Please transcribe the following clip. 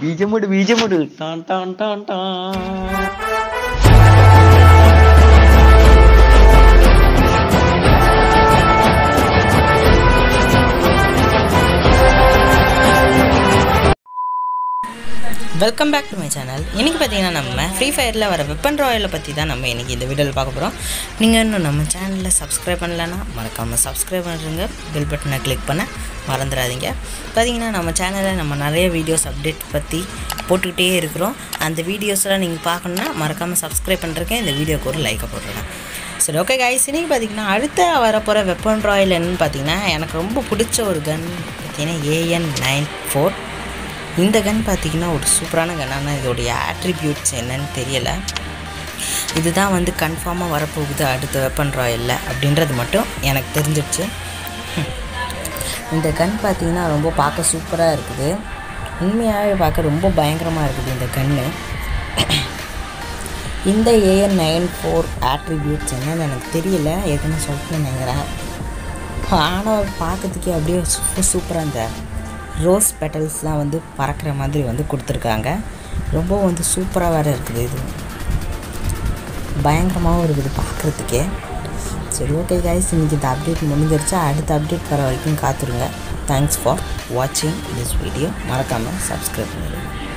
பீஜமுடு பீஜமுடு டான் டான் டான் டான் welcome back to my channel இன்றைக்கி பார்த்தீங்கன்னா நம்ம ஃப்ரீ ஃபயரில் வர வெப்பன் ராயலை பற்றி தான் நம்ம இன்றைக்கி இந்த வீடியோவில் பார்க்க போகிறோம் நீங்கள் இன்னும் நம்ம சேனலில் சப்ஸ்கிரைப் பண்ணலன்னா மறக்காமல் சப்ஸ்கிரைப் பண்ணுறங்க பெல் பட்டனை கிளிக் பண்ண மறந்துடாதீங்க பார்த்தீங்கன்னா நம்ம சேனலில் நம்ம நிறைய வீடியோஸ் அப்டேட் பற்றி போட்டுக்கிட்டே இருக்கிறோம் அந்த வீடியோஸ்லாம் நீங்கள் பார்க்கணுன்னா மறக்காமல் சப்ஸ்கிரைப் பண்ணுறதுக்கு இந்த வீடியோக்கு ஒரு லைக்கை போட்டுருங்க சரி ஓகே கைஸ் இன்னைக்கு பார்த்தீங்கன்னா அடுத்த வரப்போகிற வெப்பன் ராயல் என்னன்னு பார்த்தீங்கன்னா எனக்கு ரொம்ப பிடிச்ச ஒரு கன் பார்த்தீங்கன்னா ஏஎன் நைன் ஃபோர் இந்த கன் பார்த்தீங்கன்னா ஒரு சூப்பரான கன் ஆனால் இதோடைய ஆட்ரிபியூட்ஸ் என்னன்னு தெரியலை இதுதான் வந்து கன்ஃபார்மாக வரப்போகுது அடுத்த வெப்பன் ராயலில் அப்படின்றது மட்டும் எனக்கு தெரிஞ்சிடுச்சு ஹம். இந்த கன் பார்த்தீங்கன்னா ரொம்ப பார்க்க சூப்பராக இருக்குது உண்மையாகவே பார்க்க ரொம்ப பயங்கரமாக இருக்குது இந்த கன்று இந்த ஏஎன் நைன் ஃபோர் ஆட்ரிபியூட்ஸ் என்னன்னு எனக்கு தெரியல ஏற்கனவே சொல்லிட்டு நினைக்கிறேன் ஆனால் பார்க்கறதுக்கே அப்படியே சூப்பர் சூப்பராக இந்த ரோஸ் பெட்டல்ஸ்லாம் வந்து பறக்கிற மாதிரி வந்து கொடுத்துருக்காங்க ரொம்ப வந்து சூப்பராக வேறு இருக்குது இது பயங்கரமாகவும் இருக்குது பார்க்குறதுக்கே சரி ஓகே கைஸ் இன்றைக்கி இந்த அப்டேட் முடிஞ்சிருச்சா அடுத்த அப்டேட் வர வரைக்கும் காத்துருங்க தேங்க்ஸ் ஃபார் வாட்சிங் திஸ் வீடியோ மறக்காமல் சப்ஸ்கிரைப் பண்ணிடுங்க